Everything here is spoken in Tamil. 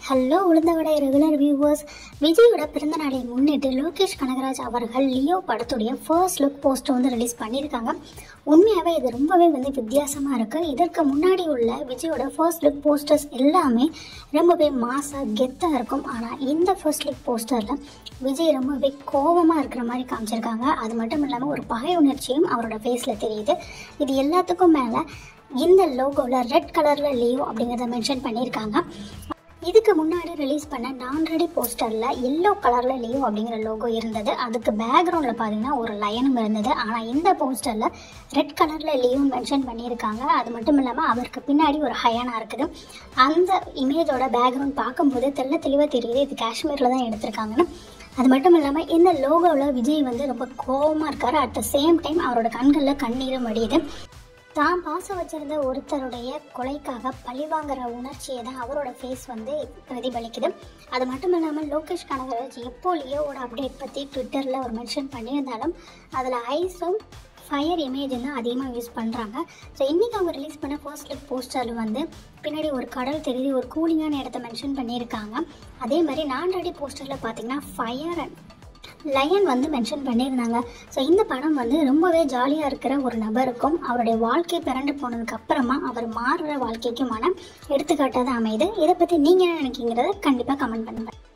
ஹலோ உளுந்தவடை ரெகுலர் வியூவர்ஸ் விஜயோட பிறந்த நாளை முன்னிட்டு லோகேஷ் கனகராஜ் அவர்கள் லியோ படத்துடைய ஃபர்ஸ்ட் லுக் போஸ்டர் வந்து ரிலீஸ் பண்ணியிருக்காங்க உண்மையாகவே இது ரொம்பவே வந்து வித்தியாசமாக இருக்குது இதற்கு முன்னாடி உள்ள விஜயோட ஃபர்ஸ்ட் லுக் போஸ்டர்ஸ் எல்லாமே ரொம்பவே மாசாக கெத்தாக இருக்கும் ஆனால் இந்த ஃபர்ஸ்ட் லுக் போஸ்டரில் விஜய் ரொம்பவே கோவமாக இருக்கிற மாதிரி காமிச்சிருக்காங்க அது மட்டும் இல்லாமல் ஒரு பகை உணர்ச்சியும் அவரோட ஃபேஸில் தெரியுது இது எல்லாத்துக்கும் மேலே இந்த லோகோவில் ரெட் கலரில் லியோ அப்படிங்கிறத மென்ஷன் பண்ணியிருக்காங்க இதுக்கு முன்னாடி ரிலீஸ் பண்ண நான் ரெடி போஸ்டரில் எல்லோ கலரில் லியோ அப்படிங்கிற லோகோ இருந்தது அதுக்கு பேக்ரவுண்டில் பார்த்தீங்கன்னா ஒரு லயனும் இருந்தது ஆனால் இந்த போஸ்டரில் ரெட் கலரில் லியோ மென்ஷன் பண்ணியிருக்காங்க அது மட்டும் இல்லாமல் அவருக்கு பின்னாடி ஒரு ஹயானா இருக்குது அந்த இமேஜோட பேக்ரவுண்ட் பார்க்கும்போது தெள்ள தெளிவாக தெரியுது இது காஷ்மீரில் தான் எடுத்திருக்காங்கன்னு அது மட்டும் இல்லாமல் இந்த லோகோவில் விஜய் வந்து ரொம்ப கோவமாக இருக்காரு அட் த சேம் டைம் அவரோட கண்களில் கண்ணீரும் வடியுது தான் பாசம் வச்சிருந்த ஒருத்தருடைய கொலைக்காக பழிவாங்கிற உணர்ச்சியை தான் அவரோட ஃபேஸ் வந்து பிரதிபலிக்குது அது மட்டும் இல்லாமல் லோகேஷ் கனகராஜ் எப்போ லியோவோட அப்டேட் பற்றி ட்விட்டரில் ஒரு மென்ஷன் பண்ணியிருந்தாலும் அதில் ஐஸும் ஃபயர் இமேஜ் தான் அதிகமாக யூஸ் பண்ணுறாங்க ஸோ இன்றைக்கி அவங்க ரிலீஸ் பண்ண ஃபர்ஸ்ட் லுக் போஸ்டரில் வந்து பின்னாடி ஒரு கடல் தெரியுது ஒரு கூலிங்கான இடத்த மென்ஷன் பண்ணியிருக்காங்க அதே மாதிரி நான் ரெடி போஸ்டரில் பார்த்தீங்கன்னா ஃபயர் அண்ட் லயன் வந்து மென்ஷன் பண்ணியிருந்தாங்க ஸோ இந்த படம் வந்து ரொம்பவே ஜாலியாக இருக்கிற ஒரு நபருக்கும் அவருடைய வாழ்க்கை பிறண்டு போனதுக்கு அப்புறமா அவர் மாறுற வாழ்க்கைக்குமான எடுத்துக்காட்டாக தான் அமையுது இதை பற்றி நீங்கள் என்ன நினைக்கிறத கண்டிப்பாக கமெண்ட் பண்ணுங்கள்